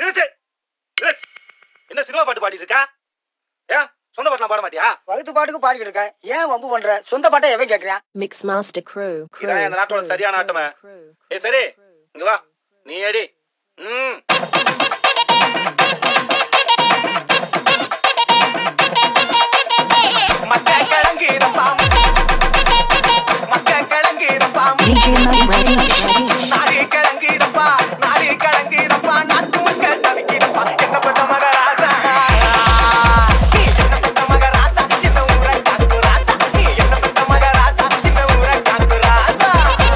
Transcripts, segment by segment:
நிறுத்து நிறுத்து என்ன சினிமா பாட்டு பாடிட்டு இருக்கா ஏன் சொந்த பாட்டுலாம் பாட மாட்டியா வகுத்து பாட்டுக்கு பாடிக்கிட்டு இருக்கேன் ஏன் வம்பு பண்ற சொந்த பாட்டை எவன் கேக்குறான் Mixmaster Crew. crew இதான் இந்த நாட்டோட crew, சரியான crew, ஆட்டமே crew, ஏ சரி இங்க வா நீ அடி ம் மக்க கிழங்கிறப்பா மக்க கிழங்கிறப்பா DJ Muddy Ready. நாடி கிழங்கிறப்பா நாடி கிழங்கிறப்பா நாட்டு மக்க தவிக்கிறப்பா என்ன பத்த மகராசா நீ என்ன பத்த மகராசா இந்த ஊரை காத்து ராசா நீ என்ன பத்த மகராசா இந்த ஊரை காத்து ராசா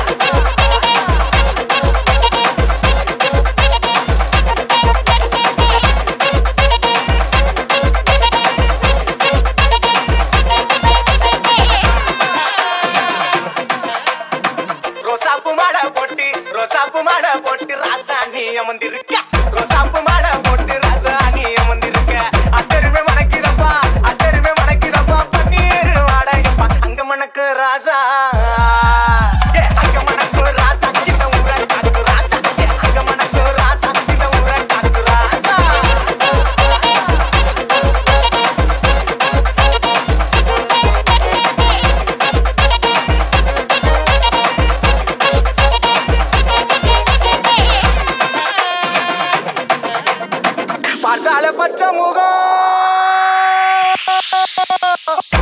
ரோசாப்பு மாட போட்டு ரோசாப்பு மாட போட்டு ராசா நீ அமர்ந்திருக்க ரோசாப்பு மாட போட்டு ராசா நீ அமர்ந்திருக்க அத்தருமே மணக்கிறப்பா அத்தருமே மணக்கிறப்பா பன்னீர் வாடகைப்பா அங்க மணக்கு ராசா ஏ, அங்க மணக்கு ராசா இந்த ஊரை காத்து ராசா ஏ, அங்க மணக்கு ராசா இந்த ஊரை காத்து ராசா பார்த்தால பச்சை முகம்